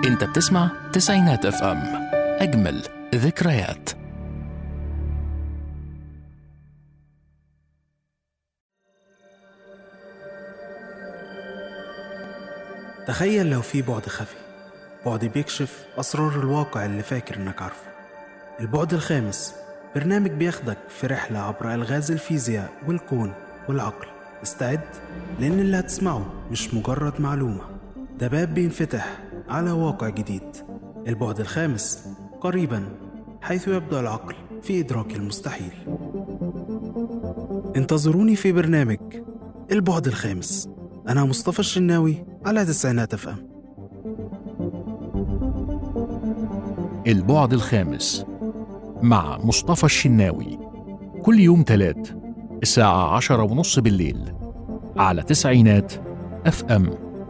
انت بتسمع تسعينات اف ام اجمل ذكريات تخيل لو في بعد خفي بعد بيكشف أسرار الواقع اللي فاكر إنك عارفه البعد الخامس برنامج بياخدك في رحلة عبر ألغاز الفيزياء والكون والعقل استعد لأن اللي هتسمعه مش مجرد معلومة ده باب بينفتح على واقع جديد البعد الخامس قريبا حيث يبدأ العقل في إدراك المستحيل انتظروني في برنامج البعد الخامس أنا مصطفى الشناوي على تسعينات اف ام البعد الخامس مع مصطفى الشناوي كل يوم تلات الساعة عشرة ونص بالليل على تسعينات اف ام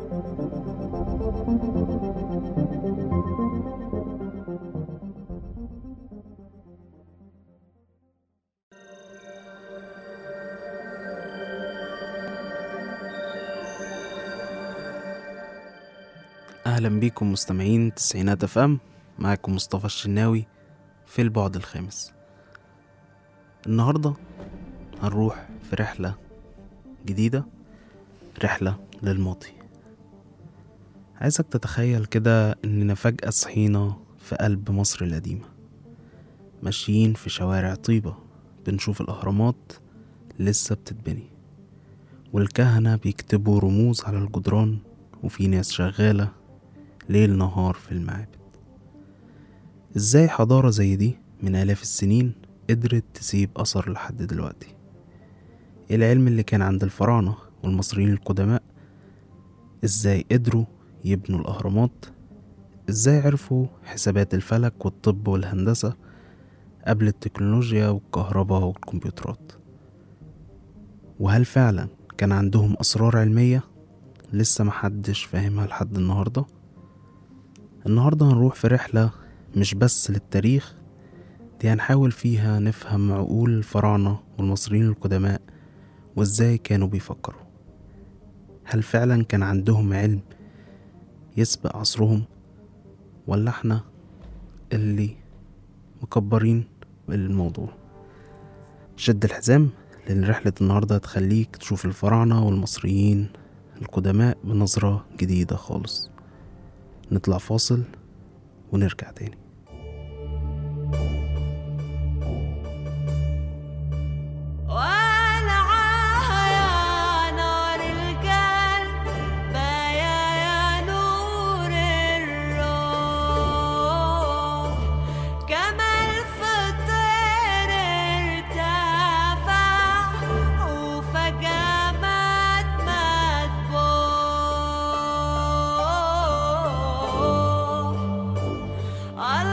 أهلا بيكم مستمعين تسعينات اف ام معاكم مصطفى الشناوي في البعد الخامس النهاردة هنروح في رحلة جديدة رحلة للماضي عايزك تتخيل كده إننا فجأة صحينا في قلب مصر القديمة ماشيين في شوارع طيبة بنشوف الأهرامات لسه بتتبني والكهنة بيكتبوا رموز على الجدران وفي ناس شغالة ليل نهار في المعابد ازاي حضارة زي دي من آلاف السنين قدرت تسيب أثر لحد دلوقتي العلم اللي كان عند الفراعنة والمصريين القدماء ازاي قدروا يبنوا الأهرامات ازاي عرفوا حسابات الفلك والطب والهندسة قبل التكنولوجيا والكهرباء والكمبيوترات وهل فعلا كان عندهم أسرار علمية لسه محدش فاهمها لحد النهاردة النهاردة هنروح في رحلة مش بس للتاريخ دي هنحاول فيها نفهم عقول الفراعنة والمصريين القدماء وازاي كانوا بيفكروا هل فعلا كان عندهم علم يسبق عصرهم ولا احنا اللي مكبرين الموضوع شد الحزام لأن رحلة النهاردة هتخليك تشوف الفراعنة والمصريين القدماء بنظرة جديدة خالص نطلع فاصل ونرجع تاني ولعها يا نار القلب بايا يا نور الروح كما الفطر ارتفع وفجأة مات مذبوح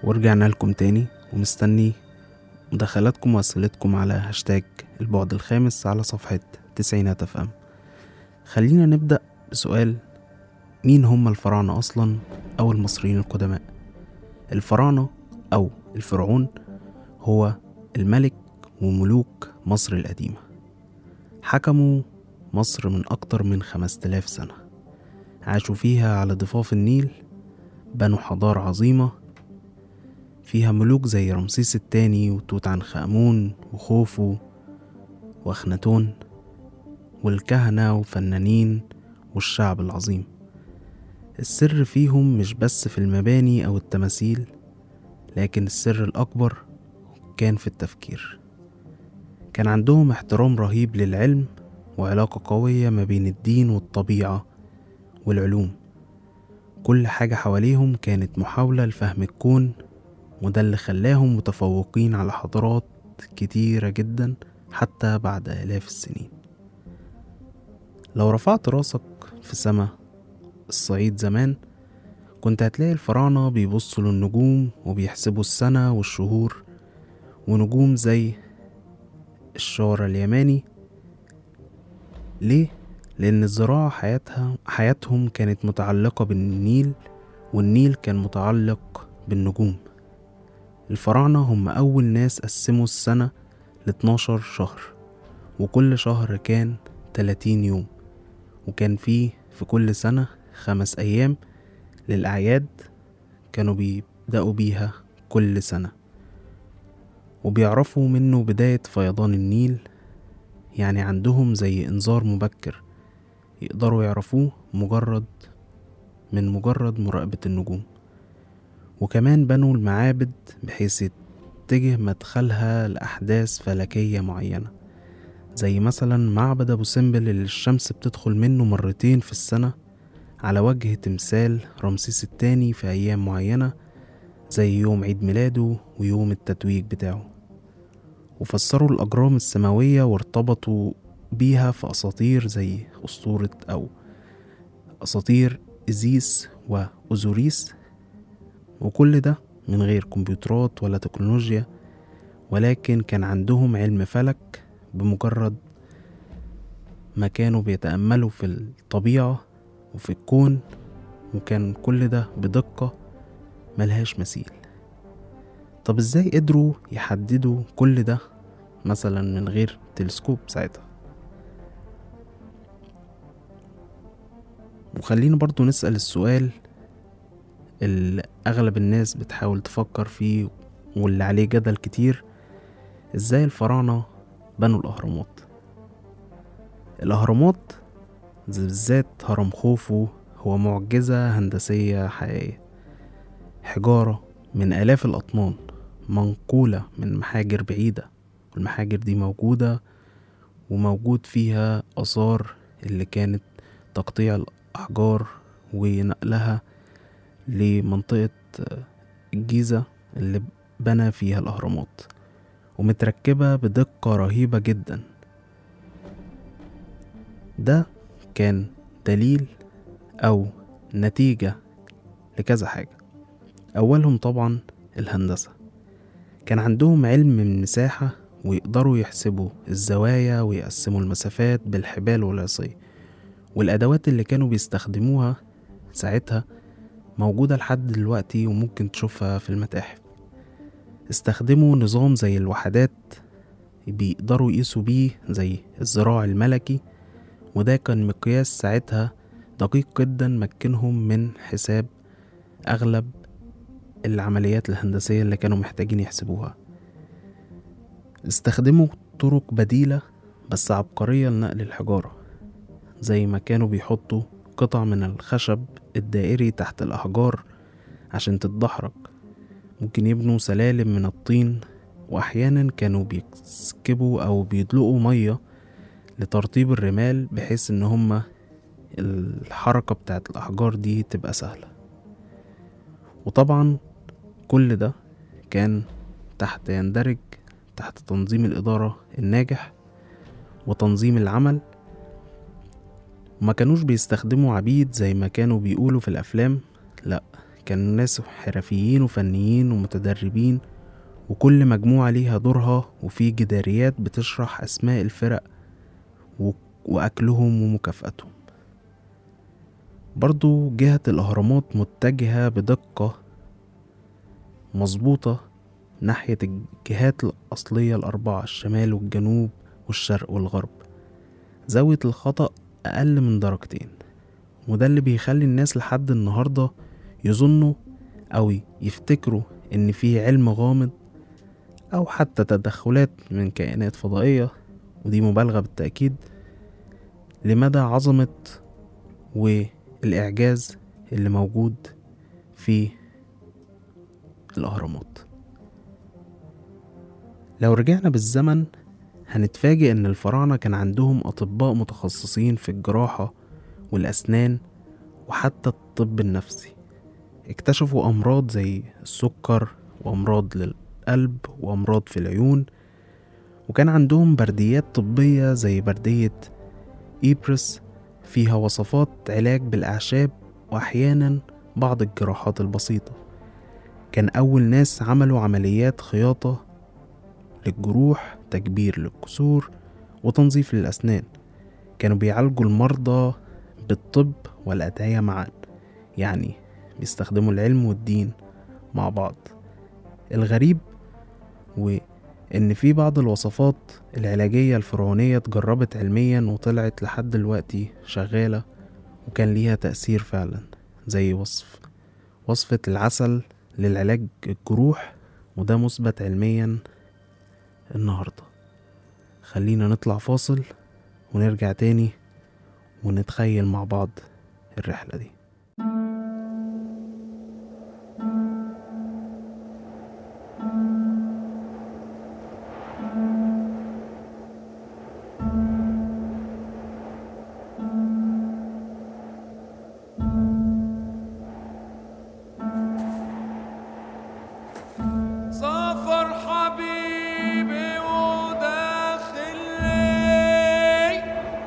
ورجعنا لكم تاني ومستني مداخلاتكم وأسئلتكم على هاشتاج البعد الخامس على صفحة تسعينات اف ام خلينا نبدأ بسؤال مين هم الفراعنة أصلا أو المصريين القدماء الفراعنة أو الفرعون هو الملك وملوك مصر القديمة حكموا مصر من أكتر من خمسة آلاف سنة عاشوا فيها على ضفاف النيل بنوا حضارة عظيمة فيها ملوك زي رمسيس التاني وتوت عنخ آمون وخوفو وأخناتون والكهنة وفنانين والشعب العظيم السر فيهم مش بس في المباني أو التماثيل لكن السر الأكبر كان في التفكير كان عندهم احترام رهيب للعلم وعلاقة قوية ما بين الدين والطبيعة والعلوم كل حاجة حواليهم كانت محاولة لفهم الكون وده اللي خلاهم متفوقين على حضارات كتيرة جدا حتى بعد آلاف السنين لو رفعت راسك في سما الصعيد زمان كنت هتلاقي الفراعنة بيبصوا للنجوم وبيحسبوا السنة والشهور ونجوم زي الشارع اليماني ليه؟ لأن الزراعة حياتها حياتهم كانت متعلقة بالنيل والنيل كان متعلق بالنجوم الفراعنة هم أول ناس قسموا السنة لاتناشر شهر وكل شهر كان تلاتين يوم وكان فيه في كل سنة خمس أيام للأعياد كانوا بيبدأوا بيها كل سنة وبيعرفوا منه بداية فيضان النيل يعني عندهم زي إنذار مبكر يقدروا يعرفوه مجرد من مجرد مراقبة النجوم وكمان بنوا المعابد بحيث يتجه مدخلها لأحداث فلكية معينة زي مثلا معبد أبو سمبل اللي الشمس بتدخل منه مرتين في السنة على وجه تمثال رمسيس التاني في أيام معينة زي يوم عيد ميلاده ويوم التتويج بتاعه وفسروا الأجرام السماوية وارتبطوا بيها في أساطير زي أسطورة أو أساطير إزيس وأوزوريس وكل ده من غير كمبيوترات ولا تكنولوجيا ولكن كان عندهم علم فلك بمجرد ما كانوا بيتأملوا في الطبيعة وفي الكون وكان كل ده بدقة ملهاش مثيل طب ازاي قدروا يحددوا كل ده مثلا من غير تلسكوب ساعتها وخلينا برضو نسأل السؤال اللي أغلب الناس بتحاول تفكر فيه واللي عليه جدل كتير ازاي الفراعنة بنوا الأهرامات الأهرامات بالذات هرم خوفو هو معجزة هندسية حقيقية حجارة من آلاف الأطنان منقولة من محاجر بعيدة المحاجر دي موجودة وموجود فيها آثار اللي كانت تقطيع الأحجار ونقلها لمنطقة الجيزة اللي بنى فيها الأهرامات ومتركبة بدقة رهيبة جدا ده كان دليل أو نتيجة لكذا حاجة أولهم طبعا الهندسة كان عندهم علم المساحة ويقدروا يحسبوا الزوايا ويقسموا المسافات بالحبال والعصي والأدوات اللي كانوا بيستخدموها ساعتها موجودة لحد دلوقتي وممكن تشوفها في المتاحف استخدموا نظام زي الوحدات بيقدروا يقيسوا بيه زي الزراع الملكي وده كان مقياس ساعتها دقيق جدا مكنهم من حساب أغلب العمليات الهندسية اللي كانوا محتاجين يحسبوها استخدموا طرق بديلة بس عبقرية لنقل الحجارة زي ما كانوا بيحطوا قطع من الخشب الدائري تحت الأحجار عشان تتدحرج ممكن يبنوا سلالم من الطين وأحيانا كانوا بيسكبوا أو بيدلقوا مية لترطيب الرمال بحيث إن هما الحركة بتاعت الأحجار دي تبقى سهلة وطبعا كل ده كان تحت يندرج تحت تنظيم الإدارة الناجح وتنظيم العمل وما كانوش بيستخدموا عبيد زي ما كانوا بيقولوا في الأفلام لأ كانوا ناس حرفيين وفنيين ومتدربين وكل مجموعة ليها دورها وفي جداريات بتشرح أسماء الفرق و... وأكلهم ومكافأتهم برضو جهة الأهرامات متجهة بدقة مظبوطة ناحية الجهات الأصلية الأربعة الشمال والجنوب والشرق والغرب زاوية الخطأ أقل من درجتين وده اللي بيخلي الناس لحد النهاردة يظنوا أو يفتكروا إن في علم غامض أو حتى تدخلات من كائنات فضائية ودي مبالغة بالتأكيد لمدى عظمة والإعجاز اللي موجود في الأهرامات لو رجعنا بالزمن هنتفاجئ إن الفراعنة كان عندهم أطباء متخصصين في الجراحة والأسنان وحتى الطب النفسي اكتشفوا أمراض زي السكر وأمراض للقلب وأمراض في العيون وكان عندهم برديات طبية زي بردية إيبرس فيها وصفات علاج بالأعشاب وأحيانا بعض الجراحات البسيطة كان أول ناس عملوا عمليات خياطة للجروح تكبير للكسور وتنظيف للأسنان كانوا بيعالجوا المرضى بالطب والأدعية معا يعني بيستخدموا العلم والدين مع بعض الغريب وإن في بعض الوصفات العلاجية الفرعونية اتجربت علميا وطلعت لحد دلوقتي شغالة وكان ليها تأثير فعلا زي وصف وصفة العسل للعلاج الجروح وده مثبت علميا النهاردة خلينا نطلع فاصل ونرجع تاني ونتخيل مع بعض الرحلة دي سافر حبيبي وداخل لي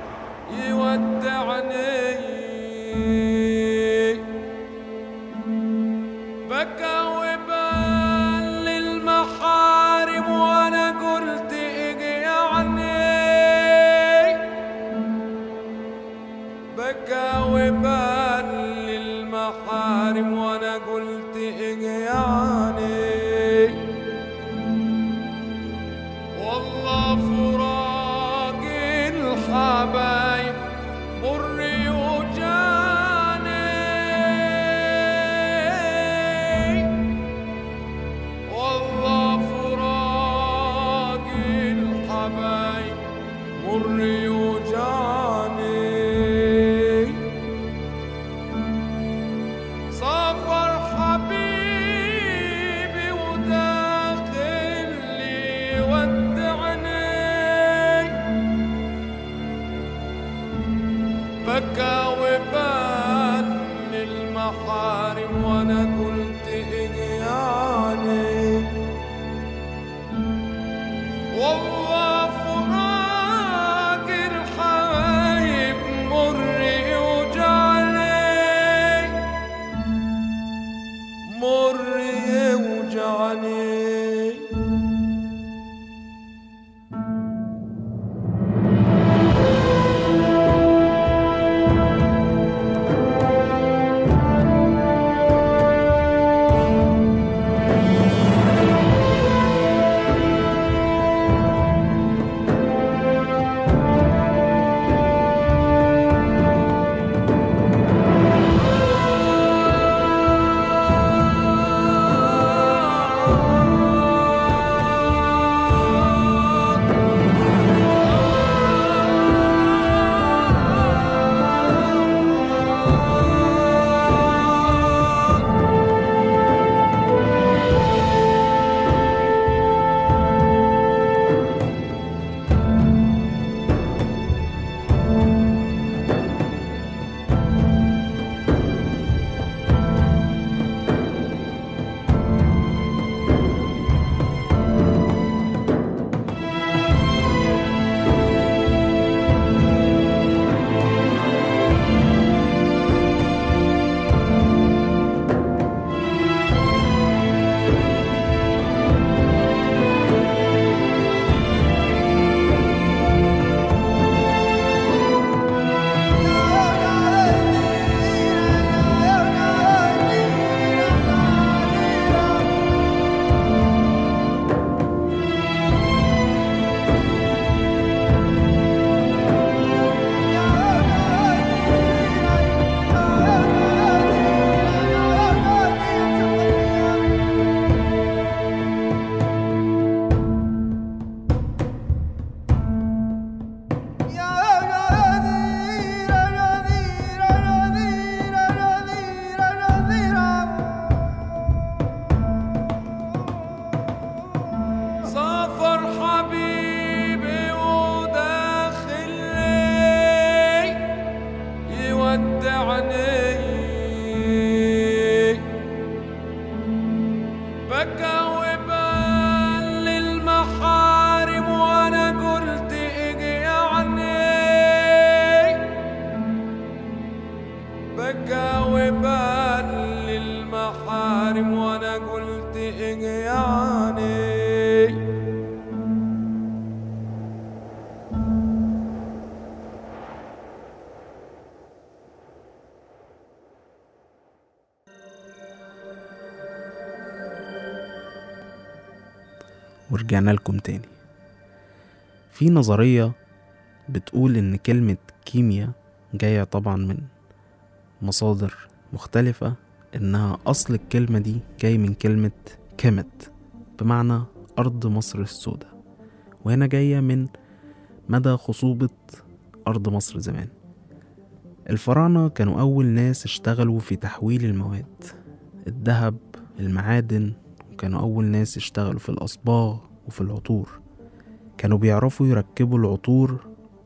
يودعني بكى وبال للمحارم وانا قلت اجي يعني بكى وبال للمحارم وانا قلت اجي يعني والله فراق الحبايب مر يوجاني والله فراق الحبايب مر يوجاني سافر حبيبي وداخل لي ودعني بكى وبان المحارم وانا قلت اجياني والله فراق الحبايب مر يوجعني مر يوجعني ورجعنا لكم تاني في نظرية بتقول إن كلمة كيمياء جاية طبعا من مصادر مختلفة إنها أصل الكلمة دي جاي من كلمة كيمت بمعنى أرض مصر السوداء وهنا جاية من مدى خصوبة أرض مصر زمان الفراعنة كانوا أول ناس اشتغلوا في تحويل المواد الذهب المعادن وكانوا أول ناس يشتغلوا في الأصباغ وفي العطور كانوا بيعرفوا يركبوا العطور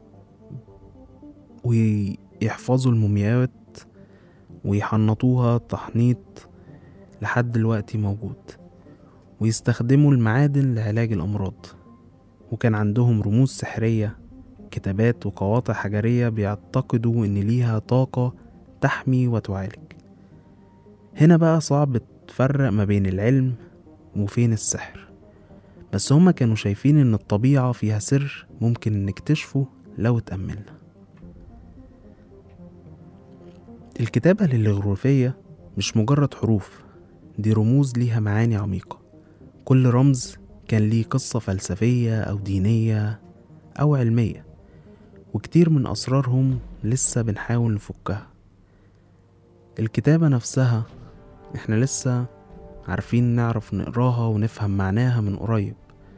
ويحفظوا المومياوات ويحنطوها تحنيط لحد دلوقتي موجود ويستخدموا المعادن لعلاج الأمراض وكان عندهم رموز سحرية كتابات وقواطع حجرية بيعتقدوا إن ليها طاقة تحمي وتعالج هنا بقى صعب تفرق ما بين العلم وفين السحر بس هما كانوا شايفين إن الطبيعة فيها سر ممكن نكتشفه لو اتأملنا الكتابة الهيروغليفية مش مجرد حروف دي رموز ليها معاني عميقة كل رمز كان ليه قصة فلسفية أو دينية أو علمية وكتير من أسرارهم لسه بنحاول نفكها الكتابة نفسها احنا لسه عارفين نعرف نقراها ونفهم معناها من قريب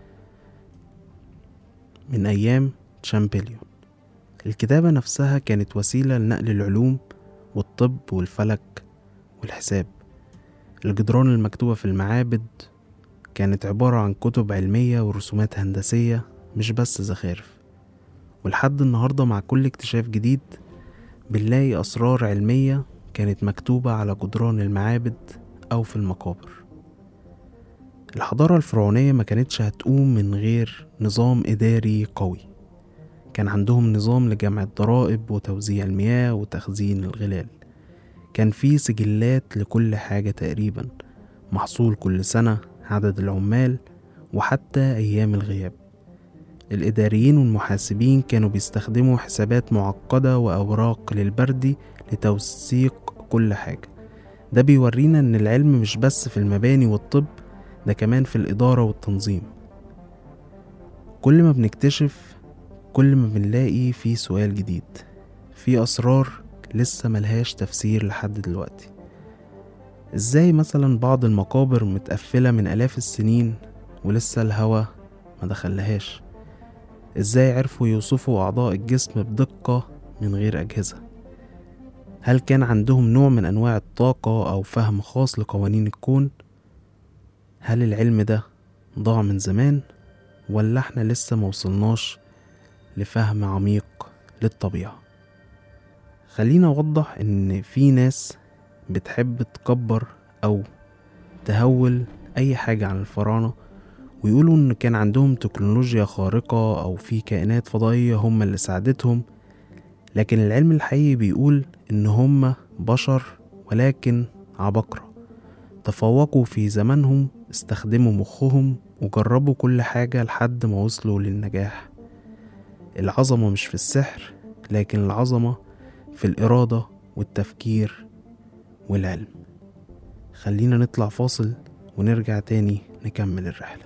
من أيام تشامبليون الكتابة نفسها كانت وسيلة لنقل العلوم والطب والفلك والحساب الجدران المكتوبة في المعابد كانت عبارة عن كتب علمية ورسومات هندسية مش بس زخارف ولحد النهاردة مع كل اكتشاف جديد بنلاقي أسرار علمية كانت مكتوبة على جدران المعابد أو في المقابر الحضارة الفرعونية ما كانتش هتقوم من غير نظام إداري قوي كان عندهم نظام لجمع الضرائب وتوزيع المياه وتخزين الغلال كان في سجلات لكل حاجة تقريبا محصول كل سنة عدد العمال وحتى أيام الغياب الإداريين والمحاسبين كانوا بيستخدموا حسابات معقدة وأوراق للبردي لتوثيق كل حاجة ده بيورينا إن العلم مش بس في المباني والطب ده كمان في الإدارة والتنظيم كل ما بنكتشف كل ما بنلاقي في سؤال جديد في أسرار لسه ملهاش تفسير لحد دلوقتي ازاي مثلا بعض المقابر متقفلة من آلاف السنين ولسه الهوا ما دخلهاش ازاي عرفوا يوصفوا أعضاء الجسم بدقة من غير أجهزة هل كان عندهم نوع من أنواع الطاقة أو فهم خاص لقوانين الكون هل العلم ده ضاع من زمان ولا احنا لسه موصلناش لفهم عميق للطبيعة خلينا أوضح إن في ناس بتحب تكبر أو تهول أي حاجة عن الفراعنة ويقولوا إن كان عندهم تكنولوجيا خارقة أو في كائنات فضائية هم اللي ساعدتهم لكن العلم الحقيقي بيقول إن هم بشر ولكن عبقرة تفوقوا في زمانهم استخدموا مخهم وجربوا كل حاجة لحد ما وصلوا للنجاح العظمة مش في السحر لكن العظمة في الإرادة والتفكير والعلم خلينا نطلع فاصل ونرجع تاني نكمل الرحلة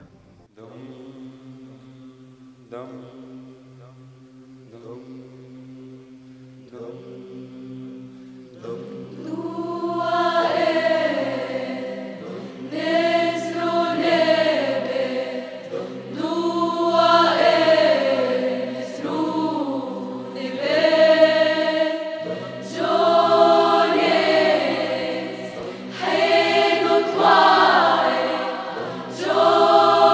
Joy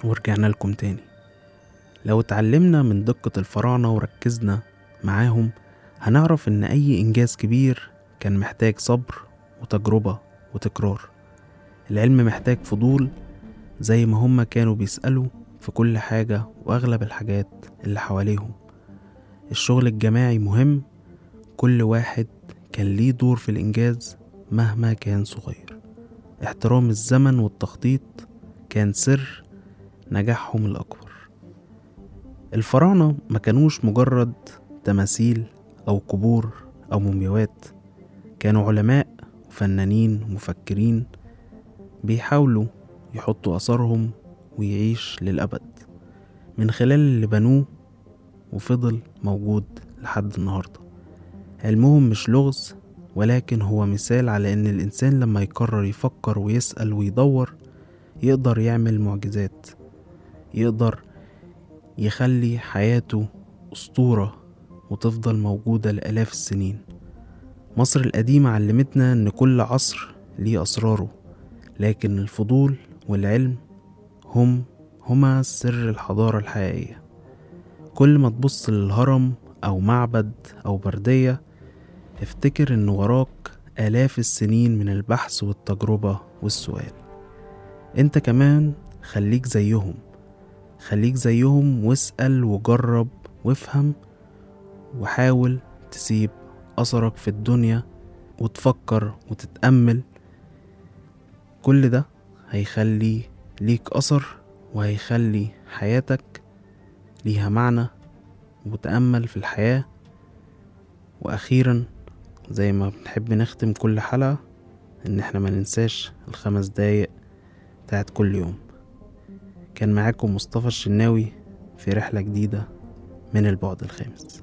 ورجعنا لكم تاني لو اتعلمنا من دقة الفراعنة وركزنا معاهم هنعرف إن أي إنجاز كبير كان محتاج صبر وتجربة وتكرار العلم محتاج فضول زي ما هما كانوا بيسألوا في كل حاجة وأغلب الحاجات اللي حواليهم الشغل الجماعي مهم كل واحد كان ليه دور في الإنجاز مهما كان صغير احترام الزمن والتخطيط كان سر نجاحهم الأكبر الفراعنة ما كانوش مجرد تماثيل أو قبور أو مومياوات كانوا علماء وفنانين ومفكرين بيحاولوا يحطوا أثرهم ويعيش للأبد من خلال اللي بنوه وفضل موجود لحد النهاردة علمهم مش لغز ولكن هو مثال على إن الإنسان لما يقرر يفكر ويسأل ويدور يقدر يعمل معجزات يقدر يخلي حياته أسطورة وتفضل موجودة لآلاف السنين مصر القديمة علمتنا إن كل عصر ليه أسراره لكن الفضول والعلم هم هما سر الحضارة الحقيقية كل ما تبص للهرم أو معبد أو بردية افتكر إن وراك آلاف السنين من البحث والتجربة والسؤال انت كمان خليك زيهم خليك زيهم واسأل وجرب وافهم وحاول تسيب أثرك في الدنيا وتفكر وتتأمل كل ده هيخلي ليك أثر وهيخلي حياتك ليها معنى وتأمل في الحياة وأخيرا زي ما بنحب نختم كل حلقة إن احنا ما ننساش الخمس دقايق بتاعت كل يوم كان معاكم مصطفى الشناوي في رحلة جديدة من البعد الخامس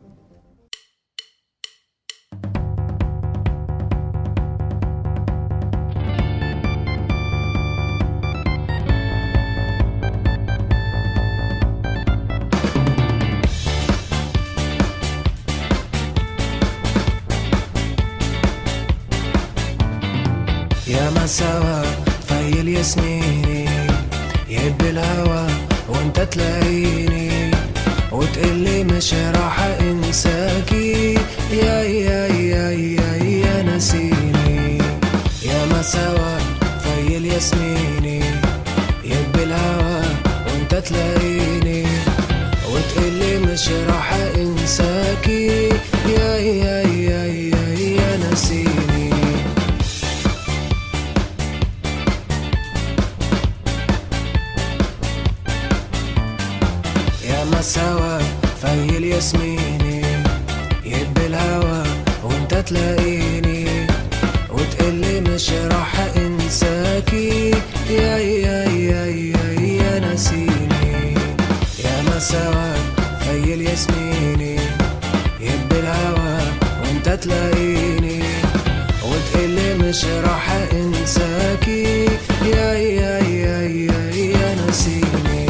يا مساوى في الياسميني يهب الهوى وانت تلاقيني وتقلي مش راح انساكي يا يا يا يا يا نسيني يا مساوى في الياسميني يهب الهوى وانت تلاقيني وتقلي مش راح انساكي يا يا يا يا يا نسيني يا مساوى في الياسميني يهب الهوى وانت تلاقيني وتقلي مش راح انساكي يا يا يا يا يا نسيني يا مساوى في الياسميني يهب الهوى وانت تلاقيني وتقلي مش راح انساكي يا يا يا يا يا نسيني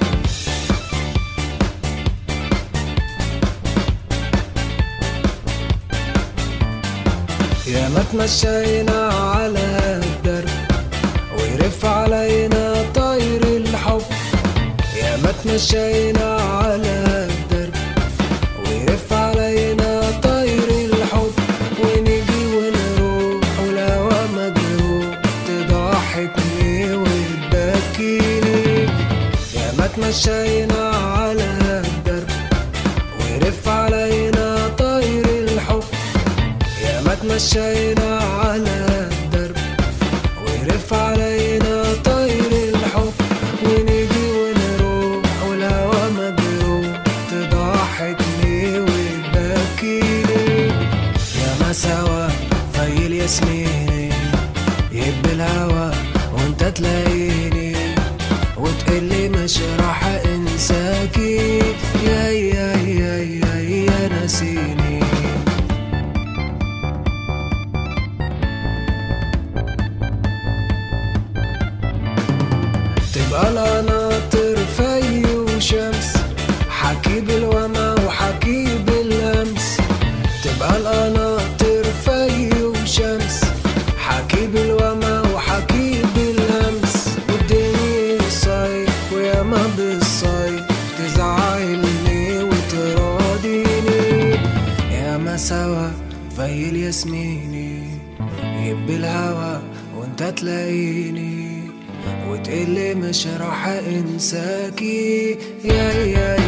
يا ما تمشينا على الدرب ويرف علينا طير الحب يا ما تمشينا على الدرب ويرف علينا طير الحب ونيجي ونروح والهوا مجروح تضحكني وتبكيني يا ما تمشينا على الدرب ويرف علينا طير الحب يا ما تمشينا على الدرب ويرف علينا طير الحب ونيجي ونروح والهوا مجروح تضحكني وتبكيني يا ما سوا في الياسميني يهب الهوا وانت تلاقيني وتقلي مش راح انساكي يا يا يا يا يا نسيني تبقى القناطر في وشمس حكي بالوما وحكي باللمس تبقى القناطر في وشمس حكي بالوما وحكي باللمس والدنيا صيف ويا ما سوا في الياسميني يبي الهوا وانت تلاقيني وتقلي مش راح انساكي يا يا